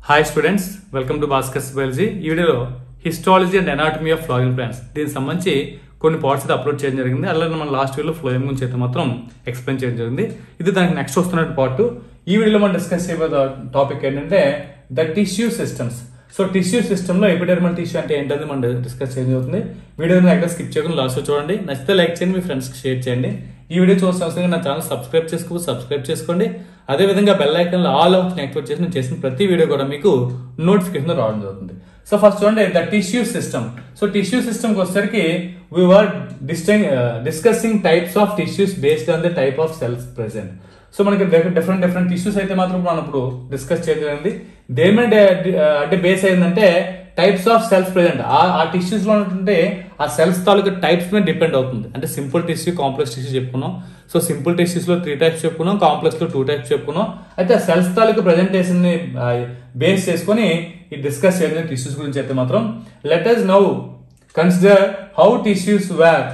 hi students welcome to Bhaskar's biology ఈ వీడియోలో histology and anatomy of flowering plants దీనికి సంబంధించి కొన్ని పార్ట్స్ అయితే అప్లోడ్ చేయడం జరిగింది అలాగే మనం లాస్ట్ వీడియోలో ఫ్లోయింగ్ గురించి అయితే మాత్రం ఎక్స్ప్లెయిన్ చేయడం జరిగింది ఇది దానికి నెక్స్ట్ వస్తున్న పార్ట్ ఈ వీడియోలో మనం డిస్కస్ చేయబోయే టాపిక్ ఏంటంటే the tissue systems so tissue system లో ఎపిడెర్మల్ టిష్యూ అంటే ఏంటని మనం డిస్కస్ చేయడం జరుగుతుంది వీడియోని ఎక్కడ స్కిప్ చేయకుండా లాస్ట్ చూడండి నచ్చితే లైక్ చేయండి మీ ఫ్రెండ్స్ కి షేర్ చేయండి ఈ వీడియో చూసిన అవసరం నా ఛానల్ సబ్స్క్రైబ్ చేసుకో సబ్స్క్రైబ్ చేసుకోండి అదే విధంగా bell icon all option activate చేసి నేను చేసిన ప్రతి వీడియో కూడా మీకు నోటిఫికేషన్ రావడం జరుగుతుంది సో ఫస్ట్ చూడండి the tissue system so tissue system కి వచ్చేసరికి వీ వర్ డిస్టింగ్ discussing types of tissues based on the type of cells present so మనకి డిఫరెంట్ డిఫరెంట్ టిష్యూస్ అయితే మాత్రం మనం ఇప్పుడు డిస్కస్ చేయడం జరిగింది దేని మీద అంటే బేస్ అయిందంటే టైప్స్ ఆఫ్ సెల్స్ ప్రెసెంట్ ఆ టిష్యూస్ లో ఉన్నటువంటి ఆ సెల్స్ తాలూకు టైప్స్ మీద డిపెండ్ అవుతుంది అంటే సింపుల్ టిష్యూ కాంప్లెక్స్ టిష్యూ చెప్పుకున్నాం సో సింపుల్ టిష్యూస్ లో త్రీ టైప్స్ చెప్పుకున్నాం కాంప్లెక్స్ లో టూ టైప్స్ చెప్పుకున్నాం అయితే ఆ సెల్స్ తాలూకు ప్రెజెంటేషన్ ని బేస్ చేసుకొని ఈ డిస్కస్ చేయడం టిష్యూస్ గురించి అయితే మాత్రం let us now consider how tissues were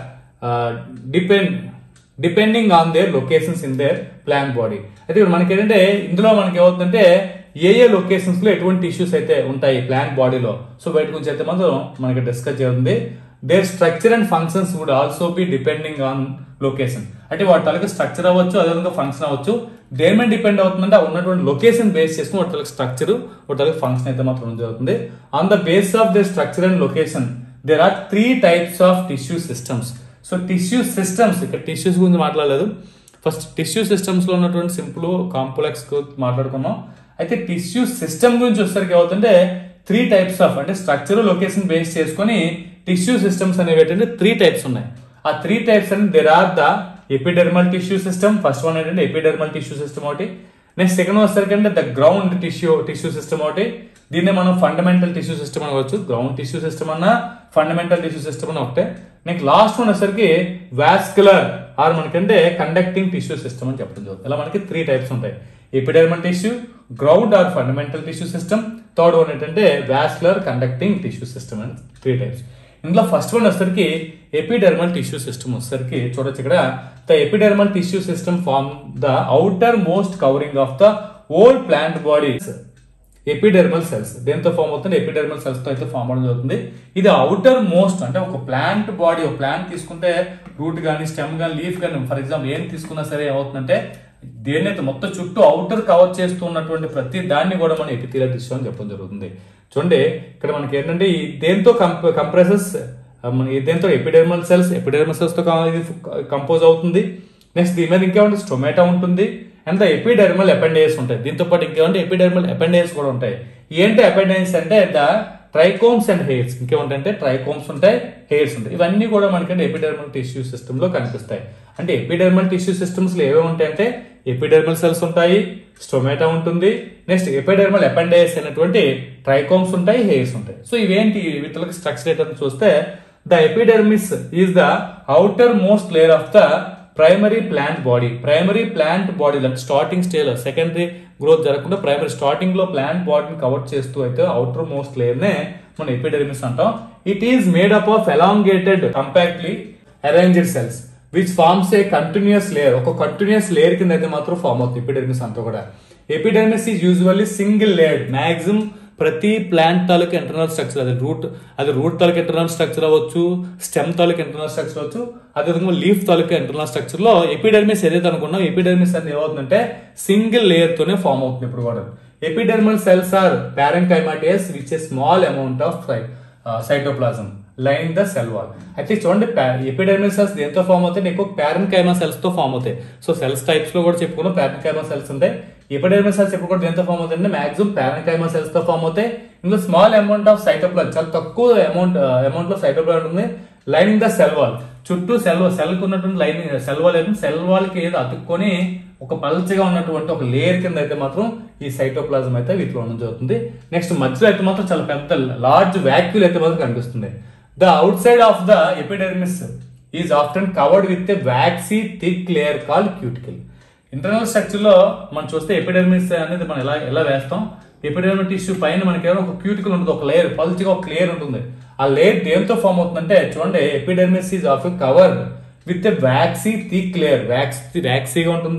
depend depending on their locations in their plant body అయితే ఇప్పుడు మనకి ఏంటంటే ఇందులో మనకి ఏమవుతుందంటే ఏ ఏ లొకేషన్స్ లో ఎటువంటి ఇష్యూస్ అయితే ఉంటాయి ప్లాంట్ బాడీలో సో బయట గురించి అయితే మాత్రం మనకి డిస్కస్ చేస్తుంది their structure and functions would also be depending on location అంటే వాటి తలకి స్ట్రక్చర్ అవ్వచ్చు అదేవిధంగా ఫంక్షన్ అవ్వచ్చు దేని మీద డిపెండ్ అవుతుందంటే ఆ ఉన్నటువంటి లొకేషన్ బేస్ చేసుకుని వాటి తలకి స్ట్రక్చర్ వాటి తలకి ఫంక్షన్ అయితే మాత్రం జరుగుతుంది on the base of the structure and location there are three types of tissue systems so tissue systems ఇక్కడ టిష్యూస్ గురించి మాట్లాడలేదు ఫస్ట్ టిష్యూ సిస్టమ్స్ లో ఉన్నటువంటి సింపుల్ కాంప్లెక్స్ మాట్లాడుకున్నాం అయితే టిష్యూ సిస్టమ్ గురించి వచ్చేసరికి ఏమవుతుంటే త్రీ టైప్స్ ఆఫ్ అంటే స్ట్రక్చర్ లొకేషన్ బేస్ చేసుకొని టిష్యూ సిస్టమ్స్ అనేవి ఏంటంటే త్రీ టైప్స్ ఉన్నాయి ఆ త్రీ టైప్స్ అంటే there are the epidermal tissue system first one ఏంటంటే ఎపిడెర్మల్ టిష్యూ సిస్టమ్ ఒకటి నెక్స్ట్ సెకండ్ వచ్చేసరికి అంటే the ground tissue tissue system ఒకటి దీన్నే మనం ఫండమెంటల్ టిష్యూ సిస్టమ్ అనవచ్చు గ్రౌండ్ టిష్యూ సిస్టమ్ అన్న ఫండమెంటల్ టిష్యూ సిస్టమ్ అని ఒకటే నెక్స్ట్ లాస్ట్ వన్ వచ్చేసరికి వాస్కులర్ ఆర్ మనకంటే కండక్టింగ్ టిష్యూ సిస్టమ్ అని చెప్పడం జరుగుతుంది ఇలా మనకి త్రీ టైప్స్ ఉంటాయి epidermal tissue ground or fundamental tissue system third one ఏంటంటే వాస్కులర్ కండక్టింగ్ టిష్యూ సిస్టమ్ అని త్రీ టైప్స్ ఇందులో ఫస్ట్ వన్ వచ్చేసరికి ఎపిడెర్మల్ టిష్యూ సిస్టమ్ వచ్చేసరికి చూడొచ్చు ఇక్కడ the epidermal tissue system form the outermost covering of the old plant body epidermal cells దేంతో form అవుతుంది epidermal cells తో అయితే ఫామ్ అవడం జరుగుతుంది ఇది అవుటర్ మోస్ట్ అంటే ఒక ప్లాంట్ బాడీ ఒక ప్లాంట్ తీసుకుంటే రూట్ కానీ స్టెమ్ కానీ లీఫ్ కానీ ఫర్ ఎగ్జాంపుల్ ఏం తీసుకున్నా సరే ఏమవుతుందంటే దేన్నైతే మొత్తం చుట్టూ అవుటర్ కవర్ చేస్తూ ఉన్నటువంటి ప్రతి దాన్ని కూడా మనం ఎపిథీలియల్ టిష్యూ అని చెప్పడం జరుగుతుంది చూడండి ఇక్కడ మనకి ఏంటంటే ఈ దేంతో కంప్రెసెస్ దేంతో ఎపిడెర్మల్ సెల్స్ ఎపిడెర్మల్ సెల్స్ తో ఇది కంపోజ్ అవుతుంది నెక్స్ట్ దీని మీద ఇంకేమంటే స్టొమాటో ఉంటుంది అండ్ ద ఎపిడెర్మల్ అపెండేస్ ఉంటాయి దీంతో పాటు ఇంకేమంటే ఎపిడెర్మల్ అపెండేస్ కూడా ఉంటాయి ఏంటి అపెండేస్ అంటే ద ట్రైకోమ్స్ అండ్ హెయిర్స్ ఇంకేముంటాయంటే ట్రైకోమ్స్ ఉంటాయి హెయిర్స్ ఉంటాయి ఇవన్నీ కూడా మనకంటే ఎపిడెర్మల్ టిష్యూ సిస్టమ్ లో కనిపిస్తాయి అంటే ఎపిడెర్మల్ టిష్యూ సిస్టమ్స్ లో ఏమేమి ఉంటాయంటే ఎపిడెర్మల్ సెల్స్ ఉంటాయి స్టొమాటో ఉంటుంది నెక్స్ట్ ఎపిడెర్మల్ అపెండేస్ అనేటువంటి ట్రైకోమ్స్ ఉంటాయి హెయిర్స్ ఉంటాయి సో ఇవేంటి వీటికి స్ట్రక్చర్ ఏంటని చూస్తే the epidermis is the outermost layer of the primary plant body primary plant body అంటే స్టార్టింగ్ స్టేజ్ సెకండరీ గ్రోత్ జరగకుండా ప్రైమరీ స్టార్టింగ్ లో ప్లాంట్ బాడీని కవర్ చేస్తూ అయితే అవుటర్ మోస్ట్ లేయర్ నే మనం ఎపిడెర్మిస్ అంటాం it is made up of elongated compactly arranged cells which forms a continuous layer ఒక కంటిన్యూస్ లేయర్ కింద అయితే మాత్రం ఫామ్ అవుతుంది ఎపిడెర్మిస్ అంతా కూడా epidermis is usually single layered maximum ప్రతి ప్లాంట్ తాలూకు ఇంటర్నల్ స్ట్రక్చర్ అది రూట్ అది రూట్ తాలూకు ఇంటర్నల్ స్ట్రక్చర్ అవ్వచ్చు స్టెమ్ తాలూకు ఇంటర్నల్ స్ట్రక్చర్ అవ్వచ్చు అదేవిధంగా లీఫ్ తాలూకు ఇంటర్నల్ స్ట్రక్చర్ లో ఎపిడెర్మిస్ ఏదైతే అనుకున్నాం ఎపిడెర్మిస్ అనేది ఏమవుతుందంటే సింగిల్ లేయర్ తోనే ఫామ్ అవుతుంది ఇప్పుడు కూడా epidermal cells are parenchymatous which a small amount of cytoplasm line the cell wall అయితే చూడండి ఎపిడెర్మల్ సెల్స్ దేంతో ఫామ్ అవుతాయి ఎక్కువ ప్యారెంకైమా సెల్స్ తో ఫామ్ అవుతాయి సో సెల్స్ టైప్స్ లో కూడా చెప్పుకున్నాం ప్యారెంకైమా సెల్స్ ఉంటాయి ఎపిడెర్మల్ సెల్స్ ఎప్పుడు కూడా దేంతో ఫామ్ అవుతాయి మాక్సిమం ప్యారెంకైమా సెల్స్ తో ఫామ్ అవుతాయి ఇందులో స్మాల్ అమౌంట్ ఆఫ్ సైటోప్లాజ్ చాలా తక్కువ అమౌంట్ అమౌంట్ లో సైటోప్లాజ్ ఉంటుంది లైన్ ద సెల్ వాల్ చుట్టూ సెల్ సెల్ కు ఉన్నటువంటి లైన్ సెల్ వాల్ అయితే సెల్ వాల్ కి ఏదో అతుక్కొని ఒక పల్చగా ఉన్నటువంటి ఒక లేయర్ కింద అయితే మాత్రం ఈ సైటోప్లాజం అయితే వీటిలో ఉండడం జరుగుతుంది నెక్స్ట్ మధ్యలో అయితే మాత్రం చాలా పెద్ద లార్జ్ వ్యాక్యూల్ అయితే మాత్రం కనిపిస్తుంది the outside of the epidermis is often covered with a waxy thick layer call cuticle internal structure లో మనం చూస్తే ఎపిడెర్మిస్ అనేది మనం ఎలా ఎలా వేస్తాం ఎపిడెర్మల్ టిష్యూ పైన మనకి ఏమైనా ఒక క్యూటికల్ ఉంటుంది ఒక లేయర్ పల్చిగా ఒక లేయర్ ఉంటుంది ఆ లేయర్ దేంతో ఫామ్ అవుతుందంటే చూడండి epidermis is of covered with a waxy thick layer wax వ్యాక్సీగా ఉంటుంది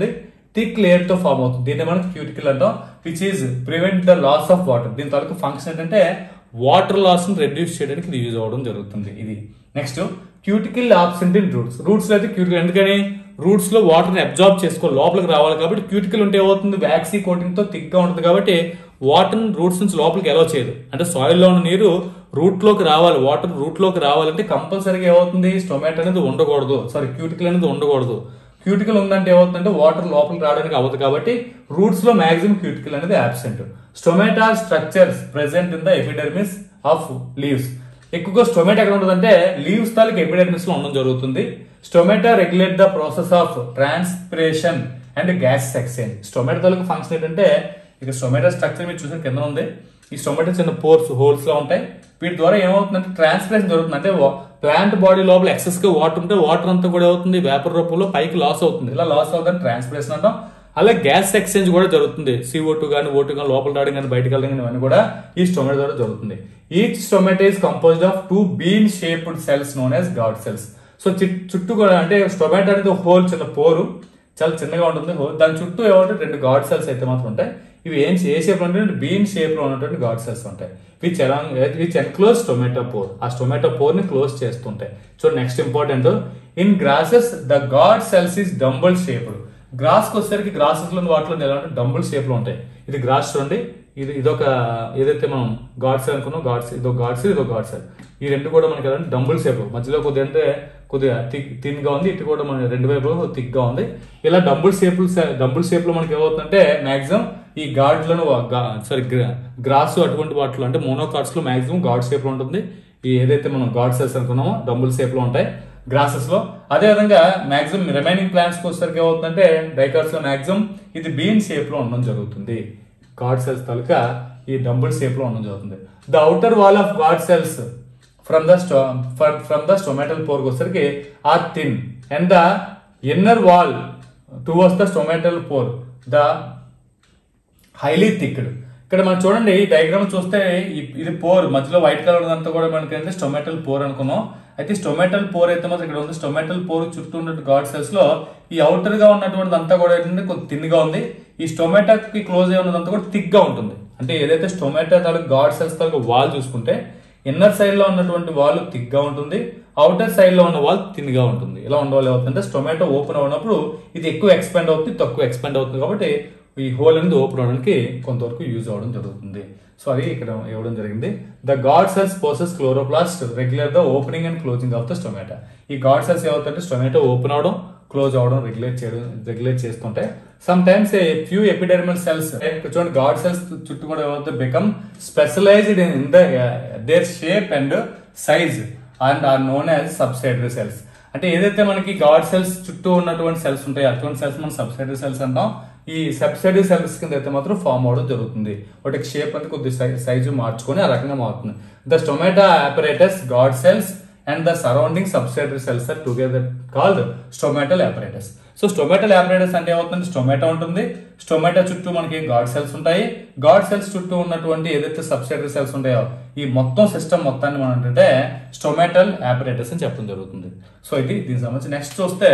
థిక్ లేయర్ తో ఫామ్ అవుతుంది దీన్ని మనం క్యూటికల్ అంటాం which is prevent the loss of water దీని తాలూకు ఫంక్షన్ ఏంటంటే వాటర్ లాస్ ని రెడ్యూస్ చేయడానికి ఇది యూజ్ అవ్వడం జరుగుతుంది ఇది next cuticle absent in roots roots లో అయితే క్యూటికల్ ఎందుకని రూట్స్ లో వాటర్ ని అబ్జార్బ్ చేసుకో లోపలికి రావాలి కాబట్టి క్యూటికల్ ఉంటే ఏమవుతుంది వ్యాక్సీ కోటింగ్ తో థిక్ గా ఉంటుంది కాబట్టి వాటర్ రూట్స్ నుంచి లోపలికి ఎలా చేయదు అంటే సాయిల్ లో ఉన్న నీరు రూట్ లోకి రావాలి వాటర్ రూట్ లోకి రావాలంటే కంపల్సరీగా ఏమవుతుంది స్టొమాటో అనేది ఉండకూడదు సారీ క్యూటికల్ అనేది ఉండకూడదు క్యూటికల్ ఉందంటే ఏమవుతుందంటే వాటర్ లోపలికి రావడానికి అవ్వదు కాబట్టి రూట్స్ లో మాక్సిమం క్యూటికల్ అనేది absent stomata structures present in the epidermis of leaves ఎక్కువగా స్టొమాటో ఎక్కడ ఉంటుందంటే లీవ్స్ తాలూకు ఎపిడెర్మిస్ లో ఉండడం జరుగుతుంది stomata regulate the process of transpiration and gas exchange stomata తాలూకు ఫంక్షన్ ఏంటంటే ఇక స్టొమాటో స్ట్రక్చర్ మీరు చూసిన కింద ఉంది ఈ స్టొమాటో చిన్న పోర్స్ హోల్స్ లో ఉంటాయి వీటి ద్వారా ఏమవుతుందంటే ట్రాన్స్పిరేషన్ జరుగుతుంది అంటే ప్లాంట్ బాడీ లోపల ఎక్సెస్ గా వాటర్ ఉంటే వాటర్ అంతా కూడా అవుతుంది వేపర్ రూపంలో పైకి లాస్ అవుతుంది ఇలా లాస్ అవుతుంది ట్రాన్స్పిరేషన్ అంటాం అలాగే గ్యాస్ ఎక్స్చేంజ్ కూడా జరుగుతుంది సిఓ టూ కానీ ఓ టూ కానీ లోపల రావడం కానీ బయటకు వెళ్ళడం కానీ ఇవన్నీ కూడా ఈ స్టొమాటో ద్వారా జరుగుతుంది each stomata is composed of two bean shaped cells known as guard cells so చుట్టూ కూడా అంటే స్టొమాటో అనేది హోల్ చిన్న పోరు చాలా చిన్నగా ఉంటుంది హోల్ దాని చుట్టూ ఏమంటే రెండు గాడ్ సెల్స్ అయితే మాత్రం ఉంటాయి ఇవి ఏం ఏ షేప్ లో అంటే బీన్ షేప్ లో ఉన్నటువంటి గాడ్ సెల్స్ ఉంటాయి which along which enclose stomata pore ఆ టొమాటో పోర్ ని క్లోజ్ చేస్తుంటాయి so next important in grasses the guard cells is dumbbell shaped grass కి వచ్చేసరికి గ్రాసెస్ లో వాటిలో ఎలా అంటే డంబుల్ షేప్ లో ఉంటాయి ఇది గ్రాస్ చూడండి ఇది ఇదొక ఏదైతే మనం గాడ్ సెల్ అనుకున్నాం గాడ్ సెల్ ఇదొక గాడ్ సెల్ ఇదొక గాడ్ సెల్ ఈ రెండు కూడా మనకి ఎలా డంబుల్ షేప్ మధ్యలో కొద్దిగా అంటే కొద్దిగా థిక్ థిన్ గా ఉంది ఇటు కూడా మన రెండు వైపులు థిక్ గా ఉంది ఇలా డంబుల్ షేప్ డంబుల్ షేప్ లో మనకి ఏమవుతుందంటే మాక్సిమం ఈ గాడ్లను సారీ గ్రాస్ అటువంటి వాటిలో అంటే మోనోకార్డ్స్ లో మాక్సిమం గాడ్ షేప్ లో ఉంటుంది ఈ ఏదైతే మనం గాడ్ సెల్స్ అనుకున్నామో డంబుల్ షేప్ లో ఉంటాయి గ్రాసెస్ లో అదే విధంగా మాక్సిమం రిమైనింగ్ ప్లాంట్స్ కి వచ్చేసరికి ఏమవుతుందంటే డైకార్డ్స్ లో మాక్సిమం ఇది బీన్ షేప్ లో ఉండడం జరుగుతుంది గాడ్ సెల్స్ తాలూకా ఈ డంబుల్ షేప్ లో ఉండడం జరుగుతుంది the outer wall of guard cells from the from the stomatal pore వచ్చేసరికి are thin and the inner wall towards the stomatal pore the highly thickened ఇక్కడ మనం చూడండి ఈ డయాగ్రామ్ చూస్తే ఈ- ఇది పోర్ మధ్యలో వైట్ కలర్ అంతా కూడా మనకి అంటే స్టొమాటల్ పోర్ అనుకున్నాం అయితే స్టొమాటల్ పోర్ అయితే మాత్రం ఇక్కడ ఉంది స్టొమాటల్ పోర్ చుట్టూ ఉన్న గాడ్ సెల్స్ లో ఈ అవుటర్ గా ఉన్నటువంటి అంతా కూడా ఏంటంటే కొంచెం థిన్ గా ఉంది ఈ స్టొమాటోకి క్లోజ్ అయి ఉన్నదంతా కూడా థిక్ గా ఉంటుంది అంటే ఏదైతే స్టొమాటో తాలూకు గాడ్ సెల్స్ తాలూకు వాల్ చూసుకుంటే ఇన్నర్ సైడ్ లో ఉన్నటువంటి వాల్ థిక్ గా ఉంటుంది అవుటర్ సైడ్ లో ఉన్న వాల్ థిన్ గా ఉంటుంది ఇలా ఉండవాలి అవుతుందంటే టొమాటో ఓపెన్ అవునప్పుడు ఇది ఎక్కువ ఎక్స్పాండ్ అవుతుంది తక్కువ ఎక్స్పాండ్ అవుతుంది కాబట్టి ఈ హోల్ అనేది ఓపెన్ అవడానికి కొంతవరకు యూజ్ అవ్వడం జరుగుతుంది సో అది ఇక్కడ ఇవ్వడం జరిగింది the guard cells possess chloroplast regular the opening and closing of the stomata ఈ గాడ్ సెల్స్ ఏమవుతుంటే స్టొమాటో ఓపెన్ అవడం క్లోజ్ అవడం రెగ్యులేట్ చేయడం రెగ్యులేట్ చేస్తుంటాయి sometimes a few epidermal cells చూడండి గాడ్ సెల్స్ చుట్టూ కూడా ఏమవుతుంది become specialized in the their shape and size and are known as subsidiary cells అంటే ఏదైతే మనకి గాడ్ సెల్స్ చుట్టూ ఉన్నటువంటి సెల్స్ ఉంటాయి అటువంటి సెల్స్ మనం సబ్సైడరీ సెల్స్ అంటాం ఈ సబ్సైడరీ సెల్స్ కింద అయితే మాత్రం ఫామ్ అవడం జరుగుతుంది వాటికి షేప్ అనేది కొద్ది సైజు మార్చుకొని ఆ రకంగా మారుతుంది the stomata apparatus guard cells and the surrounding subsidiary cells are together called stomatal apparatus so stomatal apparatus అంటే ఏమవుతుంది స్టొమాటో ఉంటుంది స్టొమాటో చుట్టూ మనకి గాడ్ సెల్స్ ఉంటాయి గాడ్ సెల్స్ చుట్టూ ఉన్నటువంటి ఏదైతే సబ్సైడరీ సెల్స్ ఉంటాయో ఈ మొత్తం సిస్టమ్ మొత్తాన్ని మనం అంటే స్టొమాటల్ ఆపరేటస్ అని చెప్పడం జరుగుతుంది సో ఇది దీనికి సంబంధించి నెక్స్ట్ చూస్తే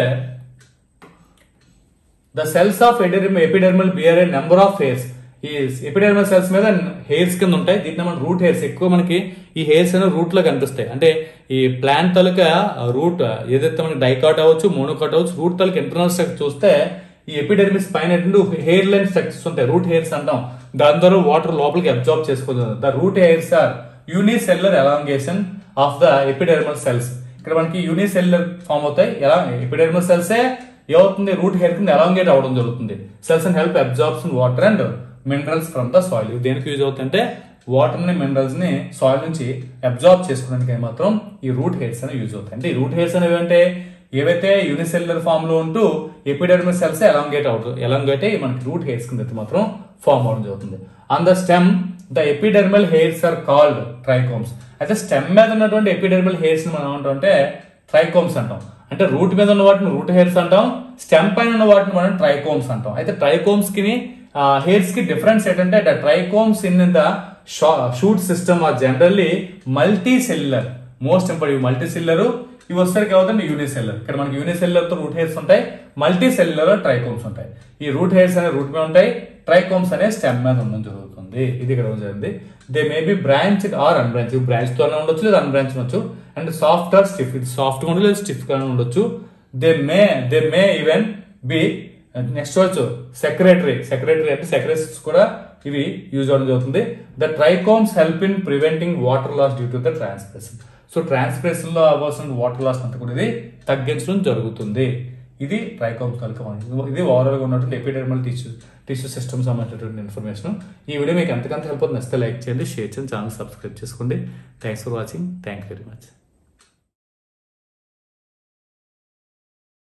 the cells of epidermal bear a number of hairs ఈ ఎపిడెర్మల్ సెల్స్ మీద హెయిర్స్ కింద ఉంటాయి దీంట్లో మన రూట్ హెయిర్స్ ఎక్కువ మనకి ఈ హెయిర్స్ అనేవి రూట్ లో కనిపిస్తాయి అంటే ఈ ప్లాంట్ తాలూకా రూట్ ఏదైతే మనకి డైకాట్ అవ్వచ్చు మోనోకాట్ అవ్వచ్చు రూట్ తాలూకా ఇంటర్నల్ స్ట్రక్చర్ చూస్తే ఈ ఎపిడెర్మిస్ పైన రెండు హెయిర్ లైన్ స్ట్రక్చర్స్ ఉంటాయి రూట్ హెయిర్స్ అంటాం దాని ద్వారా వాటర్ లోపలికి అబ్జార్బ్ చేసుకోవచ్చు the root hairs are unicellular elongation of the epidermal cells ఇక్కడ మనకి యూనిసెల్యులర్ ఫామ్ అవుతాయి ఎలా ఎపిడెర్మల్ సెల్సే ఏమవుతుంది రూట్ హెయిర్ కింద ఎలాంగేట్ అవడం జరుగుతుంది cells and help absorbs water and minerals from the soil దేనికి యూజ్ అవుతుందంటే వాటర్ ని మినరల్స్ ని సాయిల్ నుంచి అబ్జార్బ్ చేసుకోవడానికి మాత్రం ఈ రూట్ హెయిర్స్ అనేవి యూజ్ అవుతాయి అంటే ఈ రూట్ హెయిర్స్ అనేవి అంటే ఏవైతే యూనిసెల్యులర్ ఫామ్ లో ఉంటూ ఎపిడెర్మల్ సెల్స్ ఎలాంగేట్ అవుతుంది ఎలాంగేట్ అయ్యి మనకి రూట్ హెయిర్స్ కింద అయితే మాత్రం ఫామ్ అవడం జరుగుతుంది on the stem the epidermal hairs are called trichomes అయితే స్టెమ్ మీద ఉన్నటువంటి ఎపిడెర్మల్ హెయిర్స్ మనం ఏమంటాం అంటే ట్రైకోమ్స్ అంటాం అంటే రూట్ మీద ఉన్న వాటిని రూట్ హెయిర్స్ అంటాం స్టెమ్ పైన ఉన్న వాటిని మనం ట్రైకోమ్స్ అంటాం అయితే ట్రైకోమ్స్ కి హెయిర్స్ కి డిఫరెన్స్ ఏంటంటే trichomes in the shoot system are generally multicellular most important multicellular ఇవి వచ్చేసరికి ఏమవుతుంది యూనిసెల్యులర్ ఇక్కడ మనకి యూనిసెల్యులర్ తో రూట్ హెయిర్స్ ఉంటాయి మల్టీ సెల్యులర్ ట్రైకోమ్స్ ఉంటాయి ఈ రూట్ హెయిర్స్ అనే రూట్ మీద ఉంటాయి ట్రైకోమ్స్ అనే స్టెమ్ మీద ఉండడం జరుగుతుంది ఇది ఇక్కడ ఉండడం జరిగింది they may be branch or unbranch branch తోనే ఉండొచ్చు లేదా అన్బ్రాంచ్ ఉండొచ్చు అండ్ సాఫ్ట్ ఆర్ స్టిఫ్ ఇది సాఫ్ట్ గా ఉండదు లేదా స్టిఫ్ గా ఉండొచ్చు they may they may even be next వచ్చు సెక్రటరీ సెక్రటరీ అంటే సెక్రటరీస్ కూడా ఇవి యూజ్ అవడం జరుగుతుంది the trichomes help in preventing water loss due to the transpiration so transpiration లో అవ్వాల్సిన వాటర్ లాస్ అంతా కూడా ఇది తగ్గించడం జరుగుతుంది ఇది ట్రైకోమ్స్ కనుక ఇది ఓవరాల్ గా ఉన్నటువంటి ఎపిడెర్మల్ టిష్యూ టిష్యూ సిస్టమ్ సంబంధించినటువంటి ఇన్ఫర్మేషన్ ఈ వీడియో మీకు ఎంతకంత హెల్ప్ అవుతుంది నచ్చితే లైక్ చేయండి షేర్ చేయండి ఛానల్ సబ్స్క్రైబ్ చేసుకోండి thanks for watching thank you very much